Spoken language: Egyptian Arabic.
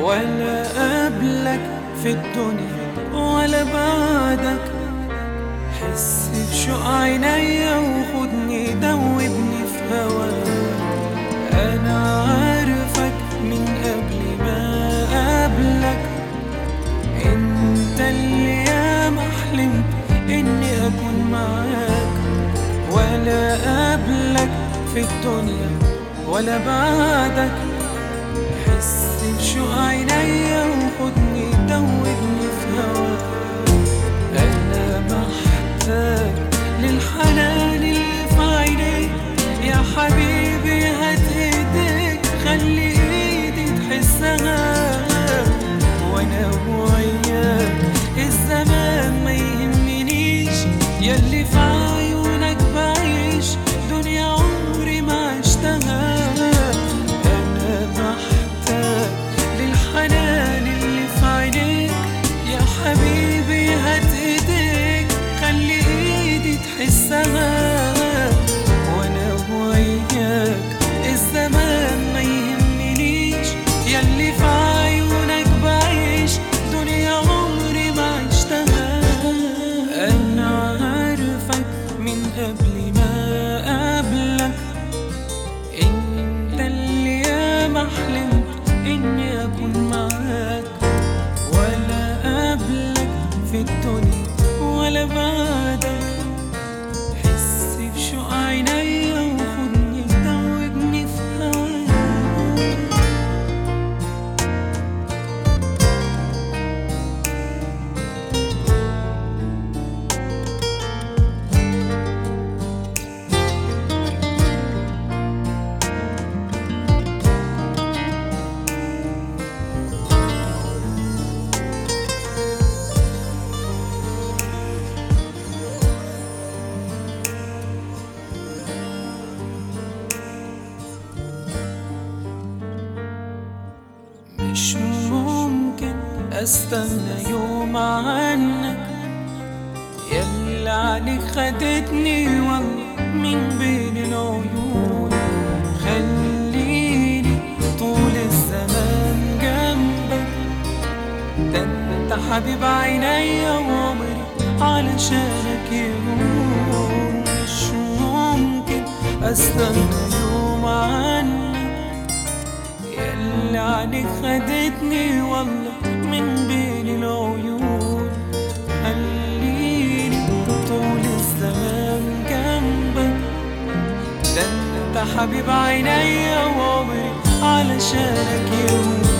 ولا قبلك في الدنيا ولا بعدك حس بشوق عينيا وخدني دوبني في هواك انا عارفك من قبل ما قبلك انت اللي ياما حلمت اني اكون معاك ولا قبلك في الدنيا ولا بعدك حس بشوق عينيا وخدني دوبني في هواك انا محتاج للحنان اللي في عينيك يا حبيبي هات ايديك خلي ايدي تحسها وانا وياك الزمان ما يهمنيش ياللي في عيونك بعيش دنيا عمري ما عشتها انا محتاج للحنان اللي في عينيك يا حبيبي هات ايديك خلي ايدي تحسها وانا وياك الزمان ما يهمنيش ياللي في عيونك بعيش دنيا عمري ما عشتها انا عارفك من قبل ما قبلك انت اللي ياما حلمت اني اكون معاك ولا قبلك في الدنيا ولا بعدك حس بشوق عينيا وخدني دوبني في هواك مش ممكن استنى يوم عنك يلا عليك خدتني والله من بين العيون خليني طول الزمان جنبك ده انت حبيب عينيا وعمري علشانك يهون مش ممكن استنى يوم عنك يلا عليك خدتني والله من بين العيون خليني طول الزمان جنبك ده انت حبيب عينيا وعمري علشانك يوم